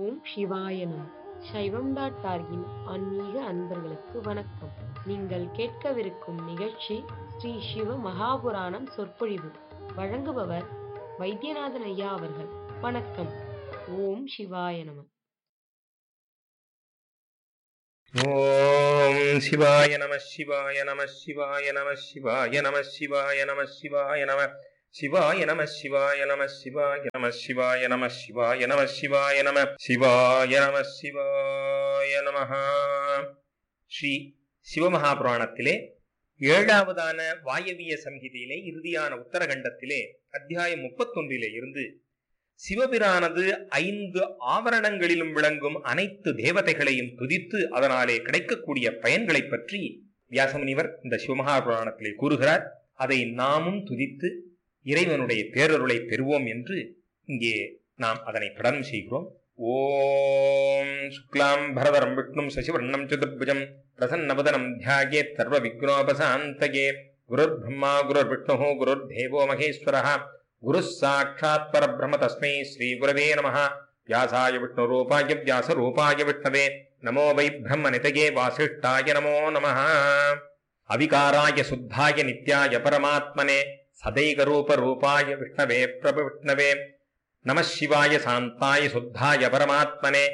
ஓம் சிவாய நம சைவம் டாட் டார்கின் ஆன்மீக அன்பர்களுக்கு வணக்கம் நீங்கள் கேட்கவிருக்கும் நிகழ்ச்சி ஸ்ரீ சிவ மகாபுராணம் சொற்பொழிவு வழங்குபவர் வைத்தியநாதன் ஐயா அவர்கள் வணக்கம் ஓம் சிவாய நம ஓம் சிவாய நம சிவாய நம சிவாய நம சிவாய நம சிவாய நம சிவாய நம சிவாய நம சிவாய நம சிவாய நம சிவாய நம சிவாய நம சிவாய நம சிவாய நம சிவாய நம ஸ்ரீ சிவமகாபுராணத்திலே ஏழாவதான வாயவிய சம்ஹிதையிலே இறுதியான உத்தரகண்டத்திலே அத்தியாயம் முப்பத்தொன்றிலே இருந்து சிவபிரானது ஐந்து ஆவரணங்களிலும் விளங்கும் அனைத்து தேவதைகளையும் துதித்து அதனாலே கிடைக்கக்கூடிய பயன்களை பற்றி வியாசமுனிவர் இந்த சிவமகாபுராணத்திலே கூறுகிறார் அதை நாமும் துதித்து இறைவனுடைய பேரருளை பெறுவோம் என்று இங்கே நாம் அதனை பிரடனம் செய்கிறோம் ஓம் சுக்லாம் பரதரம் விஷ்ணும் சசிவர்ணம் சதுர்புஜம் பிரசன்னபதனம் தியாயேத் சர்வ விக்னோபசாந்தகே குருர் பிரம்மா குருர் விஷ்ணு குருர் தேவோ மகேஸ்வரः गुरुः साक्षात् परब्रह्म तस्मै श्रीगुरवे नमः व्यासाय विष्णुरूपाय व्यासरूपाय विष्णवे नमो वै ब्रह्मनितये वासिष्ठाय नमो नमः अविकाराय शुद्धाय नित्याय परमात्मने सदैकरूपरूपाय विष्णवे प्रभविष्णवे नमः शिवाय शान्ताय शुद्धाय परमात्मने